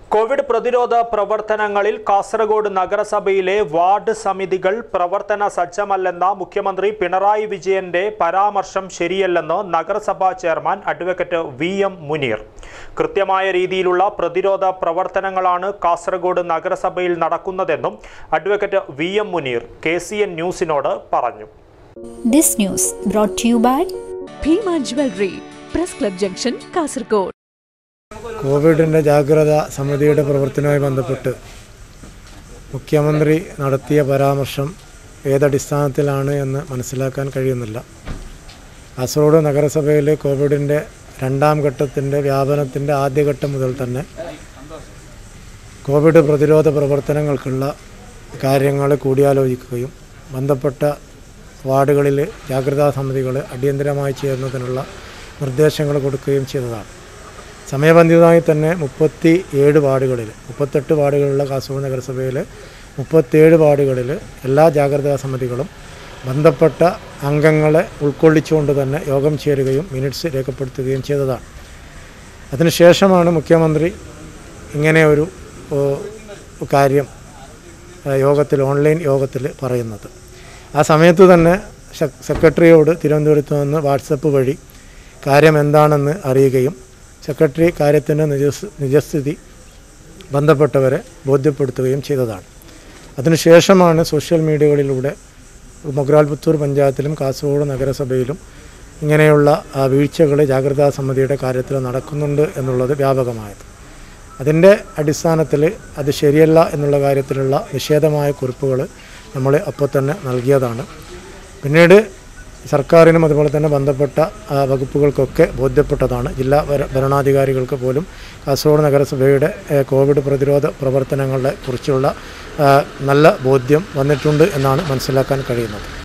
Covid പ്രതിരോധ പ്രവർത്തനങ്ങളിൽ കാസർഗോഡ് നഗരസഭയിലെ വാർഡ് സമിതികൾ പ്രവർത്തന സജ്ജമല്ലെന്ന മുഖ്യമന്ത്രി പിണറായി വിജയന്റെ പരാമർശം ശരിയല്ലെന്ന് നഗരസഭാ chairman advocate V M Muneer കൃത്യമായ രീതിയിലുള്ള പ്രതിരോധ പ്രവർത്തനങ്ങളാണ് കാസർഗോഡ് നഗരസഭയിൽ നടക്കുന്നതെന്നും advocate V M Muneer K C N ന്യൂസിനോട് പറഞ്ഞു This news brought to you by Bhima jewellery press club junction Kasaragod കോവിഡിൻ്റെ ജാഗ്രത സമിതിയുടെ പ്രവർത്തനവുമായി ബന്ധപ്പെട്ട് മുഖ്യമന്ത്രി നടത്തിയ പരാമർശം ഏതടിസ്ഥാനത്തിലാണ് എന്ന് മനസ്സിലാക്കാൻ കഴിയുന്നില്ല കാസർഗോഡ് നഗരസഭയിൽ കോവിഡിൻ്റെ രണ്ടാം ഘട്ടത്തിൻ്റെ വ്യാപനത്തിൻ്റെ ആദ്യഘട്ടം മുതൽ തന്നെ കോവിഡ് പ്രതിരോധ പ്രവർത്തനങ്ങൾക്കുള്ള കാര്യങ്ങൾ കൂടിയാലോചിക്കുകയും ബന്ധപ്പെട്ട വാർഡുകളിൽ ജാഗ്രതാ സമിതികൾ അടിയന്തരമായി ചേരുന്നതിനുള്ള നിർദ്ദേശങ്ങൾ കൊടുക്കുകയും ചെയ്തതാണ് സമയബന്ധിതമായി തന്നെ മുപ്പത്തി ഏഴ് വാർഡുകളിൽ മുപ്പത്തെട്ട് വാർഡുകളുള്ള കാസർഗോഡ് നഗരസഭയിൽ മുപ്പത്തേഴ് വാർഡുകളിൽ എല്ലാ ജാഗ്രതാ സമിതികളും ബന്ധപ്പെട്ട അംഗങ്ങളെ ഉൾക്കൊള്ളിച്ചുകൊണ്ട് തന്നെ യോഗം ചേരുകയും മിനിറ്റ്സ് രേഖപ്പെടുത്തുകയും ചെയ്തതാണ് അതിനുശേഷമാണ് മുഖ്യമന്ത്രി ഇങ്ങനെ ഒരു ഓ, കാര്യം ആ, യോഗത്തിൽ ഓൺലൈൻ യോഗത്തിൽ പറയുന്നത് ആ സമയത്ത് തന്നെ സെ- സെക്രട്ടറിയോട് തിരുവനന്തപുരത്ത് നിന്ന് വാട്സപ്പ് വഴി കാര്യം എന്താണെന്ന് അറിയുകയും സെക്രട്ടറി കാര്യത്തിൻ്റെ നിജസ് നിജസ്ഥിതി ബന്ധപ്പെട്ടവരെ ബോധ്യപ്പെടുത്തുകയും ചെയ്തതാണ് അതിനുശേഷമാണ് സോഷ്യൽ മീഡിയകളിലൂടെ മൊഗ്രാൽപുത്തൂർ പഞ്ചായത്തിലും കാസർഗോഡ് നഗരസഭയിലും ഇങ്ങനെയുള്ള ആ, വീഴ്ചകൾ ജാഗ്രതാ സമിതിയുടെ കാര്യത്തിൽ നടക്കുന്നുണ്ട് എന്നുള്ളത് വ്യാപകമായത് അതിൻ്റെ അടിസ്ഥാനത്തിൽ അത് ശരിയല്ല എന്നുള്ള കാര്യത്തിലുള്ള നിഷേധമായ കുറിപ്പുകൾ നമ്മൾ അപ്പോൾ തന്നെ നൽകിയതാണ് പിന്നീട് സർക്കാരിനും അതുപോലെ തന്നെ ബന്ധപ്പെട്ട ആ, വകുപ്പുകൾക്കൊക്കെ ബോധ്യപ്പെട്ടതാണ് ജില്ലാ ഭര- ഭരണാധികാരികൾക്ക് പോലും കാസർഗോഡ് നഗരസഭയുടെ ഏ, കോവിഡ് പ്രതിരോധ പ്രവർത്തനങ്ങളെ കുറിച്ചുള്ള ആ, നല്ല ബോധ്യം വന്നിട്ടുണ്ട് എന്നാണ് മനസ്സിലാക്കാൻ കഴിയുന്നത്